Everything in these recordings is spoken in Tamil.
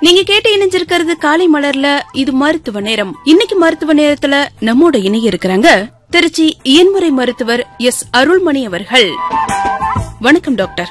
நீங்க கேட்டு இணைஞ்சிருக்கிறது காலை மலர்ல இது மருத்துவ நேரம் இன்னைக்கு மருத்துவ நேரத்துல நம்மோட இணைய இருக்கிறாங்க திருச்சி இயன்முறை மருத்துவர் எஸ் அருள்மணி அவர்கள் வணக்கம் டாக்டர்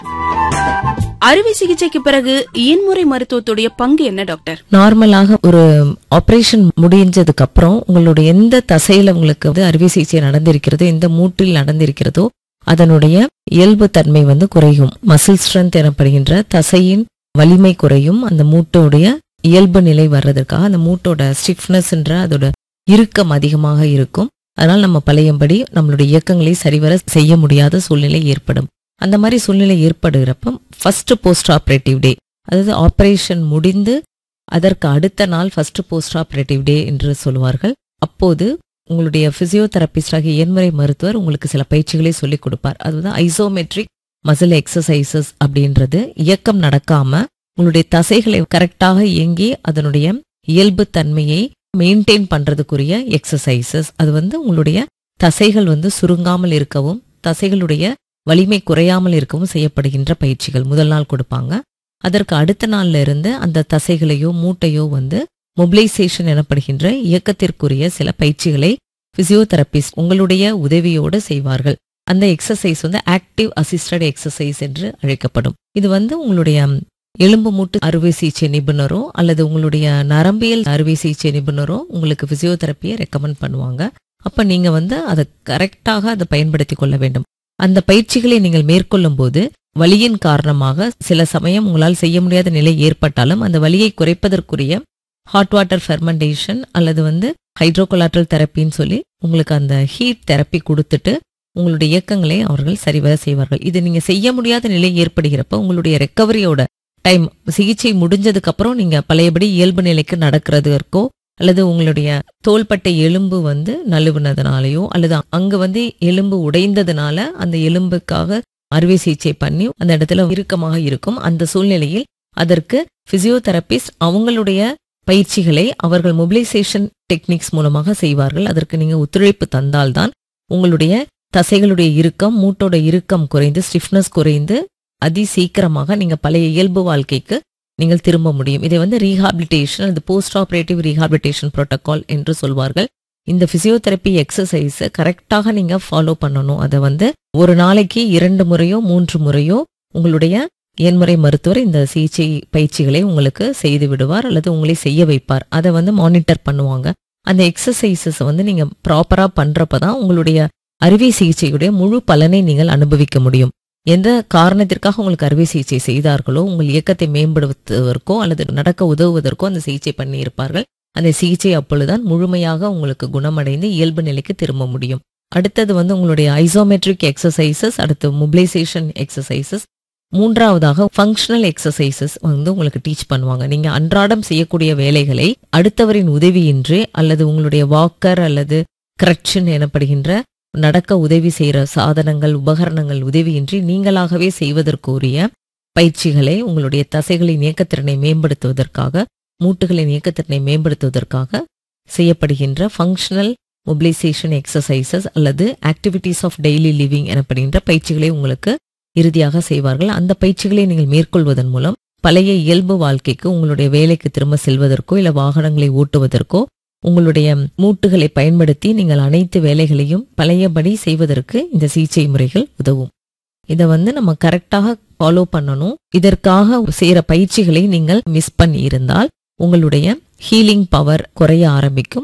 அறுவை சிகிச்சைக்கு பிறகு இயன்முறை மருத்துவத்துடைய பங்கு என்ன டாக்டர் நார்மலாக ஒரு ஆபரேஷன் முடிஞ்சதுக்கு அப்புறம் உங்களுடைய எந்த தசையில உங்களுக்கு வந்து அறுவை சிகிச்சை நடந்திருக்கிறதோ எந்த மூட்டில் நடந்திருக்கிறதோ அதனுடைய இயல்பு தன்மை வந்து குறையும் மசில் ஸ்ட்ரென்த் எனப்படுகின்ற தசையின் வலிமை குறையும் அந்த மூட்டோடைய இயல்பு நிலை வர்றதுக்காக அந்த மூட்டோட ஸ்டிஃப்னஸ்ன்ற அதோட இறுக்கம் அதிகமாக இருக்கும் அதனால் நம்ம பழையபடி நம்மளுடைய இயக்கங்களை சரிவர செய்ய முடியாத சூழ்நிலை ஏற்படும் அந்த மாதிரி சூழ்நிலை ஏற்படுகிறப்ப ஃபர்ஸ்ட் போஸ்ட் ஆபரேட்டிவ் டே அதாவது ஆபரேஷன் முடிந்து அதற்கு அடுத்த நாள் ஃபர்ஸ்ட் போஸ்ட் ஆபரேட்டிவ் டே என்று சொல்லுவார்கள் அப்போது உங்களுடைய பிசியோதெரபிஸ்டாக இயன்முறை மருத்துவர் உங்களுக்கு சில பயிற்சிகளை சொல்லிக் கொடுப்பார் அதுதான் ஐசோமெட்ரிக் மசில் எக்ஸசைசஸ் அப்படின்றது இயக்கம் நடக்காம உங்களுடைய தசைகளை கரெக்டாக இயங்கி அதனுடைய இயல்பு தன்மையை மெயின்டைன் பண்றதுக்குரிய எக்ஸசைசஸ் அது வந்து உங்களுடைய தசைகள் வந்து சுருங்காமல் இருக்கவும் தசைகளுடைய வலிமை குறையாமல் இருக்கவும் செய்யப்படுகின்ற பயிற்சிகள் முதல் நாள் கொடுப்பாங்க அதற்கு அடுத்த நாள்ல இருந்து அந்த தசைகளையோ மூட்டையோ வந்து மொபிலைசேஷன் எனப்படுகின்ற இயக்கத்திற்குரிய சில பயிற்சிகளை பிசியோதெரபிஸ்ட் உங்களுடைய உதவியோடு செய்வார்கள் அந்த எக்ஸசைஸ் வந்து ஆக்டிவ் அசிஸ்டட் எக்ஸசைஸ் என்று அழைக்கப்படும் இது வந்து உங்களுடைய எலும்பு மூட்டு அறுவை சிகிச்சை நிபுணரோ அல்லது உங்களுடைய நரம்பியல் அறுவை சிகிச்சை நிபுணரோ உங்களுக்கு பிசியோதெரப்பியை ரெக்கமெண்ட் பண்ணுவாங்க அப்ப நீங்க வந்து அதை கரெக்டாக அதை பயன்படுத்தி கொள்ள வேண்டும் அந்த பயிற்சிகளை நீங்கள் மேற்கொள்ளும் போது வலியின் காரணமாக சில சமயம் உங்களால் செய்ய முடியாத நிலை ஏற்பட்டாலும் அந்த வலியை குறைப்பதற்குரிய ஹாட் வாட்டர் ஃபெர்மெண்டேஷன் அல்லது வந்து ஹைட்ரோகொலாட்ரல் தெரப்பின்னு சொல்லி உங்களுக்கு அந்த ஹீட் தெரப்பி கொடுத்துட்டு உங்களுடைய இயக்கங்களை அவர்கள் சரிவர செய்வார்கள் இது நீங்க செய்ய முடியாத நிலை ஏற்படுகிறப்ப உங்களுடைய ரெக்கவரியோட டைம் சிகிச்சை முடிஞ்சதுக்கு அப்புறம் நீங்க பழையபடி இயல்பு நிலைக்கு நடக்கிறதுக்கோ அல்லது உங்களுடைய தோள்பட்டை எலும்பு வந்து நழுவுனதுனாலயோ அல்லது அங்க வந்து எலும்பு உடைந்ததுனால அந்த எலும்புக்காக அறுவை சிகிச்சை பண்ணி அந்த இடத்துல இறுக்கமாக இருக்கும் அந்த சூழ்நிலையில் அதற்கு பிசியோதெரபிஸ்ட் அவங்களுடைய பயிற்சிகளை அவர்கள் மொபிலைசேஷன் டெக்னிக்ஸ் மூலமாக செய்வார்கள் அதற்கு நீங்க ஒத்துழைப்பு தந்தால்தான் உங்களுடைய தசைகளுடைய இறுக்கம் மூட்டோட இறுக்கம் குறைந்து ஸ்டிஃப்னஸ் குறைந்து அதி சீக்கிரமாக நீங்க பழைய இயல்பு வாழ்க்கைக்கு நீங்கள் திரும்ப முடியும் இதை வந்து ரீஹாபிலிட்டேஷன் அது போஸ்ட் ஆபரேட்டிவ் ரீஹாபிலிட்டேஷன் புரோட்டோகால் என்று சொல்வார்கள் இந்த பிசியோதெரப்பி எக்ஸசைஸ் கரெக்டாக நீங்க ஃபாலோ பண்ணணும் அதை வந்து ஒரு நாளைக்கு இரண்டு முறையோ மூன்று முறையோ உங்களுடைய எண்முறை மருத்துவர் இந்த சிகிச்சை பயிற்சிகளை உங்களுக்கு செய்து விடுவார் அல்லது உங்களை செய்ய வைப்பார் அதை வந்து மானிட்டர் பண்ணுவாங்க அந்த எக்ஸசைசஸ் வந்து நீங்க ப்ராப்பரா பண்றப்பதான் உங்களுடைய அறுவை சிகிச்சையுடைய முழு பலனை நீங்கள் அனுபவிக்க முடியும் எந்த காரணத்திற்காக உங்களுக்கு அறுவை சிகிச்சை செய்தார்களோ உங்கள் இயக்கத்தை மேம்படுத்துவதற்கோ அல்லது நடக்க உதவுவதற்கோ அந்த சிகிச்சை பண்ணி இருப்பார்கள் அந்த சிகிச்சை அப்பொழுதுதான் முழுமையாக உங்களுக்கு குணமடைந்து இயல்பு நிலைக்கு திரும்ப முடியும் அடுத்தது வந்து உங்களுடைய ஐசோமெட்ரிக் எக்ஸசைசஸ் அடுத்து மொபிலைசேஷன் எக்ஸசைசஸ் மூன்றாவதாக ஃபங்க்ஷனல் எக்ஸசைசஸ் வந்து உங்களுக்கு டீச் பண்ணுவாங்க நீங்க அன்றாடம் செய்யக்கூடிய வேலைகளை அடுத்தவரின் உதவியின்றி அல்லது உங்களுடைய வாக்கர் அல்லது கிரட்சன் எனப்படுகின்ற நடக்க உதவி செய்யற சாதனங்கள் உபகரணங்கள் உதவியின்றி நீங்களாகவே செய்வதற்குரிய பயிற்சிகளை உங்களுடைய தசைகளின் இயக்கத்திறனை மேம்படுத்துவதற்காக மூட்டுகளின் இயக்கத்திறனை மேம்படுத்துவதற்காக செய்யப்படுகின்ற ஃபங்க்ஷனல் மொபிலைசேஷன் எக்ஸசைசஸ் அல்லது ஆக்டிவிட்டீஸ் ஆஃப் டெய்லி லிவிங் எனப்படுகின்ற பயிற்சிகளை உங்களுக்கு இறுதியாக செய்வார்கள் அந்த பயிற்சிகளை நீங்கள் மேற்கொள்வதன் மூலம் பழைய இயல்பு வாழ்க்கைக்கு உங்களுடைய வேலைக்கு திரும்ப செல்வதற்கோ இல்ல வாகனங்களை ஓட்டுவதற்கோ உங்களுடைய மூட்டுகளை பயன்படுத்தி நீங்கள் அனைத்து வேலைகளையும் பழையபடி செய்வதற்கு இந்த சிகிச்சை முறைகள் உதவும் இதை வந்து நம்ம கரெக்டாக ஃபாலோ பண்ணணும் இதற்காக செய்யற பயிற்சிகளை நீங்கள் மிஸ் பண்ணி இருந்தால் உங்களுடைய ஹீலிங் பவர் குறைய ஆரம்பிக்கும்